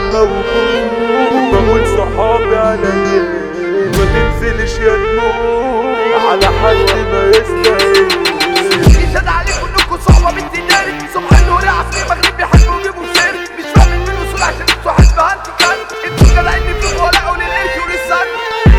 الموجود بقول صحابي على ليه ما تنزلش يا دموع على حد ما يستاهل يشهد عليكم انكم صعبة بنت داري صبح النور عصري مغرب بيحبوا يجيبوا سير مش فاهم من الاصول عشان انتوا حاسبة انت كان انتوا جدعين فيكم ولا قول القرش وللسن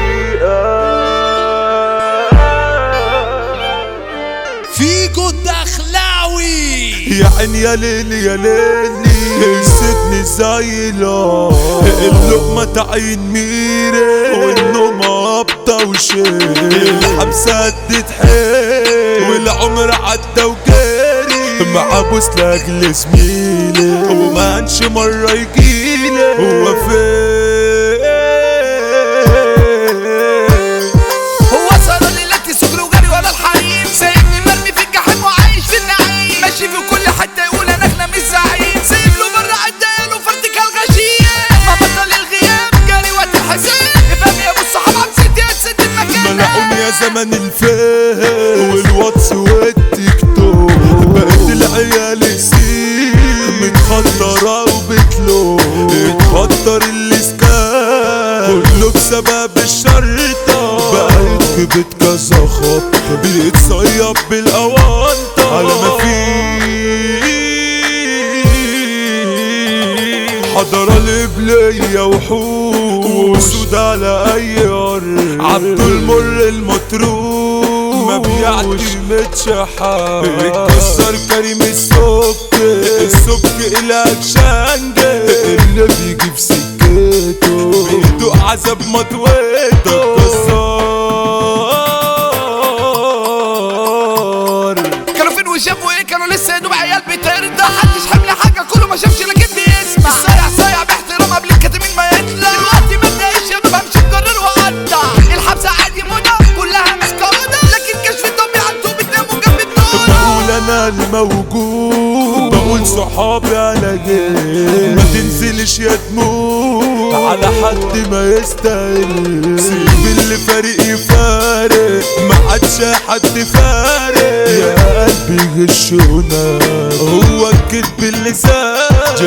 فيجو الدخلاوي يا عين يا ليل يا ليلي سيبني زي اللقمة تعين ميري والنوم هبطة وشيل الحبسة ادت حيل والعمر عدى وجاري مع بوس لاجل زميلي وما هنش مرة يجيلي هو فين هو صار ليلتي سكر وجري ولا الحريم سايبني مرمي في الجحيم وعايش في النعيم ماشي في كل حته يقول انا اغنى مش زعيم سايب له بره عداله فرتك الغشيم ما بطل الغياب جاري وقت الحساب افهم يا ابو الصحاب عم ست يا تسد المكان ملعون يا زمن الفيس والواتس والتيك توك بقت العيال سيب متخطرة وبتلوك اتخطر الاسكان كله بسبب الشرطة بقت في بيت كذا خط بيتصيب بالاوانطة على ما في حضر الإبلية وحوش وسود على أي أرض عبد المر المطروح ما بيعدي متشحات اتكسر كريم السبك السبك إلك شنجة اللي بيجي في سكته بيدوق عذاب مطويته كسار كانوا فين وشافوا ايه كانوا لسه يا دوب عيال بترضى محدش حمل حاجه كله ما شافش لكن بيسمع الصايع صايع باحترام قبل الكاتمين ما يطلع دلوقتي ما بلاقيش انا بمشي مقرر واقطع الحبسه عادي منى كلها ماسكه وضع لكن كشف الدم عنده بتناموا جنب النور بقول انا الموجود بقول صحابي على جيل ما تنزلش يا دموع على حد ما يستاهل سيب اللي فريق يفارق ما عادش حد فارق يا قلبي غشونا هو الكذب اللي ساج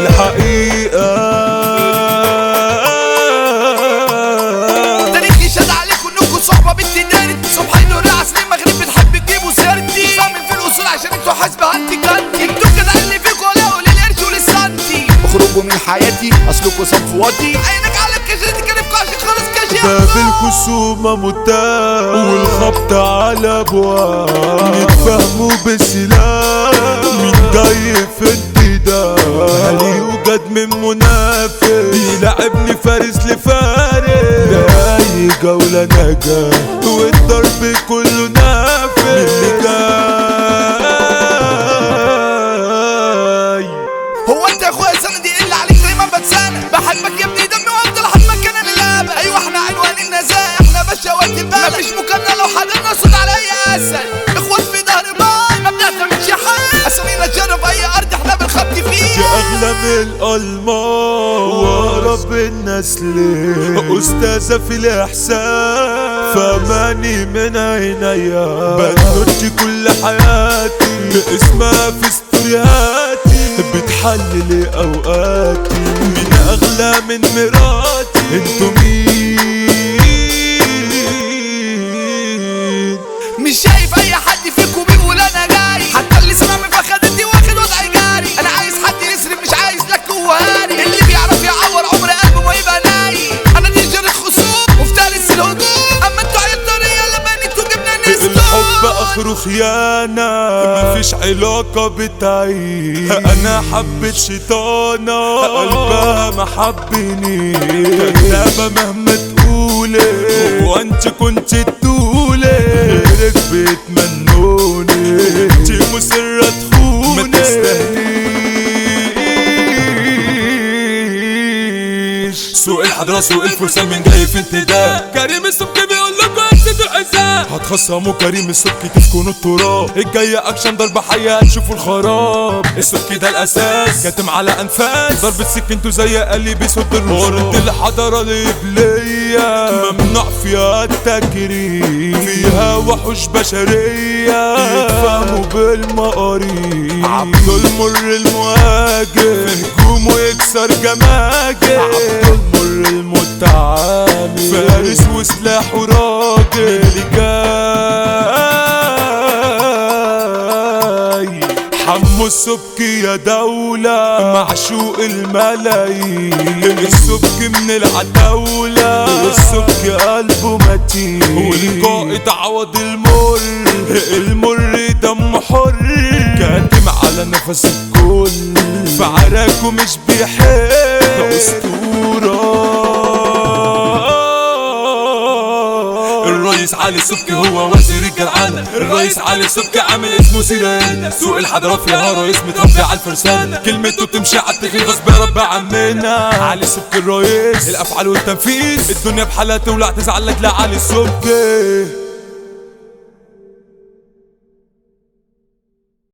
الحقيقة تاريخ يشهد عليكم انكم صحبه بنت دارت صبحين نور عسل المغرب بتحب تجيبوا سيرتي فاهمين في الاصول عشان انتوا حاسبه انت كنتي انتوا جدعين اللي فيكم ولا قول القرش وللسنتي اخرجوا من حياتي اصلكوا صفواتي عينك على الكشري كلفكوا عشان خلاص كشف باب الخصومة متاح والخبط على ابواب نتفهموا بسلام مين جاي في انتداب هل يوجد من منافق يلعبني فارس لفارس لا اي جولة نجاة والضرب كله نافق من اللي جاي هو انت يا اخويا سندي الا عليك دايما بتسانى بحبك يا ابني دمي وافضل احبك انا للابد ايوه احنا عنوان النزاهه احنا باشا وقت البلد مفيش مكالمه لو حضرنا صوت عليا اسد اخوات في ظهر بعض ما بنعتمدش حد اسامينا تجرب اي ارض احنا بنخبط يا فيها اغلى من الالماس ورب الناس ليه استاذة في الاحسان فماني من عينيا بنوتي كل حياتي اسمها في ستورياتي بتحلل اوقاتي من اغلى من مراتي انتوا مين مش شايف اي حد فيكم بيقول انا جاي حتى اللي سمعني فخدتني واخد وضعي جاري انا عايز حد يصرف مش عايز لك وهاري اللي بيعرف يعور عمر قلبه ما يبقى نايم انا دي جرة خصوم وفتالس الهجوم اما انتوا عيال طريه لما انتوا جبنا نستوم الحب اخره خيانة مفيش علاقة بتعيش انا حبيت شيطانة قلبها ما حبني كدابة مهما تقولي وانت كنت تقولي غيرك بيتمنوني انت مسرة تخوني ما تستاهليش سوق الحضرة سوق الفرسان من جاي في انتداب كريم السبكي بيقول لكم اكسدوا الحساب هتخصموا كريم السبكي تسكنوا التراب الجاية اكشن ضربة حية هتشوفوا الخراب السبكي ده الاساس كاتم على انفاس ضربة سكينته زي قلي بيصد الرصاص الحضارة الإبلية ممنوع فيها التكريم فيها وحوش بشرية يتفهموا بالمقاريب عبد المر المهاجر هجومه يكسر جماجم عبد المر المتعامل فارس وسلاحه راجل جاي حمو السبكي يا دولة معشوق الملايين السبكي من العتاولة السبكي قلبه متين والقائد عوض المر المر دم حر كاتم على نفس الكل في عراكه مش بيحب أسطورة الرئيس علي السبكي هو وزير الجدعنة الرئيس علي السبكي عامل اسمه سيران سوق الحضارة فيها رئيس متربي على الفرسان كلمته بتمشي على التخين غصب يا رب عمنا علي السبكي الرئيس الافعال والتنفيذ الدنيا بحالها تولع تزعل لك لا علي السبكي